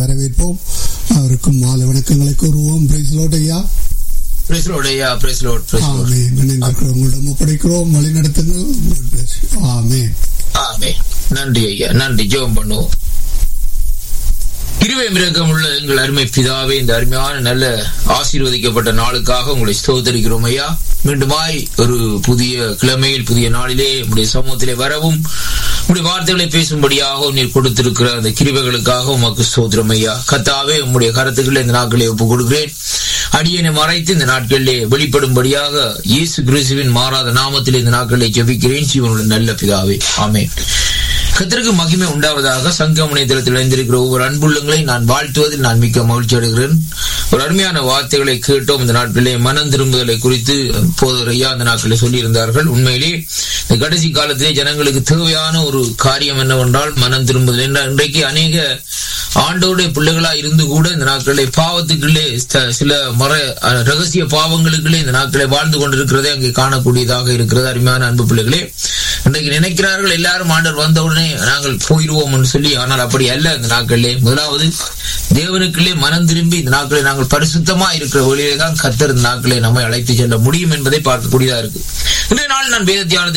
வரவேற்போம் அவருக்கும் மாலை வணக்கங்களை கூறுவோம் பிரைஸ்லோட் ஐயா Praise Lord, ஐயா praise Lord, praise Lord. ஆமென் இணைந்திருக்கிற உங்களிடம் ஒப்படைக்கிறோம் வழி நடத்துங்கள் God bless you. ஆமென் ஆமென். நன்றி ஐயா நன்றி ஜெபம் பண்ணுவோம் இருவை மிரகம் உள்ள எங்கள் அருமை பிதாவே இந்த அருமையான நல்ல ஆசீர்வதிக்கப்பட்ட நாளுக்காக உங்களை ஸ்தோத்தரிக்கிறோம் ஐயா மீண்டுமாய் ஒரு புதிய கிழமையில் புதிய நாளிலே உடைய சமூகத்திலே வரவும் உடைய வார்த்தைகளை பேசும்படியாக நீர் கொடுத்திருக்கிற அந்த கிருபைகளுக்காக உமக்கு ஸ்தோத்திரம் ஐயா கத்தாவே உம்முடைய கருத்துக்களை இந்த நாட்களை ஒப்புக் கொடுக்கிறேன் அடியனை மறைத்து இந்த நாட்களிலே வெளிப்படும்படியாக இயேசு கிறிஸ்துவின் மாறாத நாமத்தில் இந்த நாட்களை ஜெபிக்கிறேன் ஜீவனுடைய நல்ல பிதாவே ஆமென் கத்திற்கு மகிமை உண்டாவதாக சங்கமனை தளத்தில் இணைந்திருக்கிற ஒவ்வொரு அன்புள்ளங்களை நான் வாழ்த்துவதில் நான் மிக்க மகிழ்ச்சி அடைகிறேன் ஒரு அருமையான வார்த்தைகளை கேட்டோம் இந்த நாட்களிலே மனம் திரும்புதலை குறித்து போதர் ஐயா இந்த நாட்களில் சொல்லியிருந்தார்கள் உண்மையிலே இந்த கடைசி காலத்திலே ஜனங்களுக்கு தேவையான ஒரு காரியம் என்னவென்றால் மனம் திரும்புதல் என்ற இன்றைக்கு அநேக ஆண்டோடைய பிள்ளைகளா இருந்து கூட இந்த நாட்களிலே பாவத்துக்குள்ளே த- சில மர அஹ், ரகசிய பாவங்களுக்குள்ளே இந்த நாட்களை வாழ்ந்து கொண்டிருக்கிறதே அங்கே காணக்கூடியதாக இருக்கிறது அருமையான அன்பு பிள்ளைகளே இன்றைக்கு நினைக்கிறார்கள் எல்லாரும் ஆண்டவர் வந்தவுடனே நாங்கள் போயிடுவோம் என்று சொல்லி ஆனால் அப்படி அல்ல இந்த நாட்களிலே முதலாவது தேவனுக்குள்ளே மனம் திரும்பி இந்த நாட்களில் நாங்கள் பரிசுத்தமா இருக்கிற வழியிலே தான் கத்தர் இந்த நாட்களை நம்மை அழைத்து செல்ல முடியும் என்பதை பார்க்கக்கூடியதா இருக்கு இன்றைய நாள் நான் வேத தியானத்துக்கு